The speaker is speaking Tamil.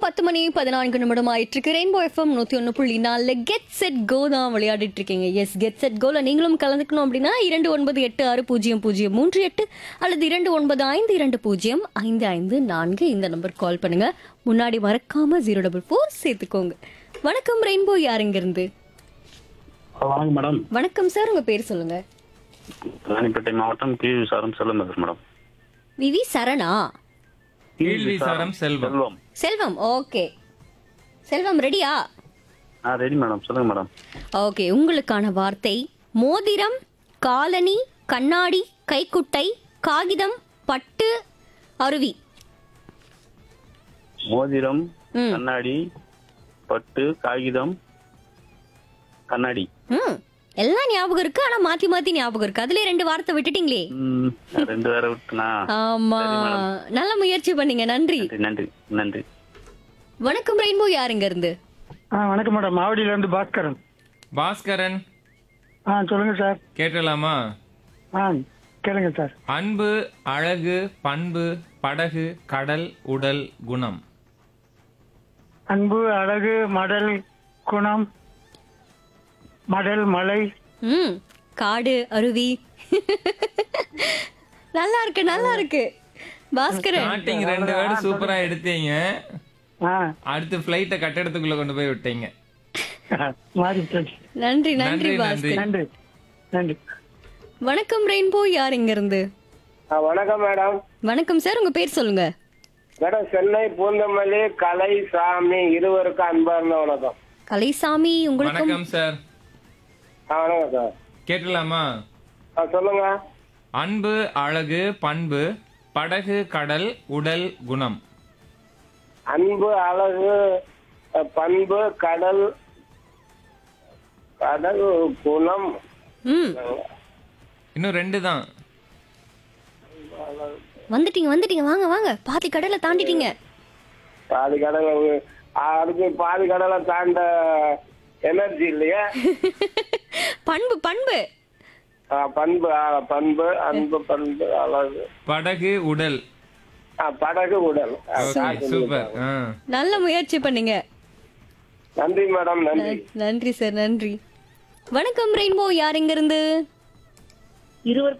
பத்து மணி பதினான்கு நிமிடம் ஆயிட்டு இருக்கு ரெயின்போ எஃப்எம் நூத்தி ஒன்று புள்ளி நாலு கெட் செட் கோ தான் விளையாடிட்டு இருக்கீங்க எஸ் கெட் செட் கோல நீங்களும் கலந்துக்கணும் அப்படின்னா இரண்டு ஒன்பது எட்டு ஆறு பூஜ்ஜியம் பூஜ்ஜியம் மூன்று எட்டு அல்லது இரண்டு ஒன்பது ஐந்து இரண்டு பூஜ்ஜியம் ஐந்து ஐந்து நான்கு இந்த நம்பர் கால் பண்ணுங்க முன்னாடி மறக்காம ஜீரோ டபுள் ஃபோர் சேர்த்துக்கோங்க வணக்கம் ரெயின்போ யாருங்க இருந்து வணக்கம் மேடம் வணக்கம் சார் உங்க பேர் சொல்லுங்க ராணிப்பேட்டை மாவட்டம் கி விசாரம் செல்லம் பேசுறேன் மேடம் விவி சரணா கீழ் விசாரம் செல்வம் செல்வம் செல்வம் ஓகே செல்வம் ரெடியா ஆ ரெடி மேடம் சொல்லுங்க மேடம் ஓகே உங்களுக்கான வார்த்தை மோதிரம் காலனி கண்ணாடி கைக்குட்டை காகிதம் பட்டு அருவி மோதிரம் ம். கண்ணாடி பட்டு காகிதம் கண்ணாடி ம் எல்லாம் ஞாபகம் இருக்கு ஆனா மாத்தி மாத்தி ஞாபகம் இருக்கு அதுல ரெண்டு வார்த்தை விட்டுட்டீங்களே ம், ரெண்டு பேரை விட்டுனா ஆமா நல்ல முயற்சி பண்ணீங்க நன்றி நன்றி நன்றி நன்றி வணக்கம் ரெயின்போ யாருங்க இருந்து ஆ வணக்கம் மேடம் மாவடியில இருந்து பாஸ்கரன் பாஸ்கரன் ஆ சொல்லுங்க சார் கேட்டலாமா ஆ கேளுங்க சார் அன்பு அழகு பண்பு படகு கடல் உடல் குணம் அன்பு அழகு மடல் குணம் மடல் மலை ம் காடு அருவி நல்லா இருக்கு நல்லா இருக்கு பாஸ்கரன் ஸ்டார்டிங் ரெண்டு வேர்டு சூப்பரா எடுத்தீங்க ஆ அடுத்து பிளைட்ட கட்டடத்துக்குள்ள கொண்டு போய் விட்டீங்க மாறி போச்சு. நன்றி நன்றி நன்றி, பாஸ்கர் நன்றி நன்றி வணக்கம் ரெயின்போ யார் இங்க இருந்து ஆ, வணக்கம் மேடம் வணக்கம் சார் உங்க பேர் சொல்லுங்க மேடம் சென்னை பூந்தமல்லி கலை சாமி இருவருக்கும் அன்பார்ந்த வணக்கம் கலைசாமி உங்களுக்கும் வணக்கம் சார் ஆ வணக்கம் சார் கேட்டலாமா ஆ சொல்லுங்க அன்பு அழகு பண்பு படகு கடல் உடல் குணம் அன்பு அழகு அ, பண்பு கடல் கடல் குணம் ம் இன்னும் ரெண்டு தான் வந்துட்டீங்க வந்துட்டீங்க வாங்க வாங்க பாதி கடலை தாண்டிட்டீங்க பாதி கடலை உ- அதுக்கு பாதி கடலை தாண்ட எனர்ஜி இல்லையா பண்பு பண்பு ஆ, பண்பு ஆ, பண்பு அன்பு பண்பு அழகு படகு உடல் ஆ, படகு உடல் ஆ, ஓகே சூப்பர் ஆ நல்ல முயற்சி பண்ணீங்க நன்றி மேடம் நன்றி நன்றி சார் நன்றி வணக்கம் ரெயின்போ யார் இங்க இருந்து இருவர்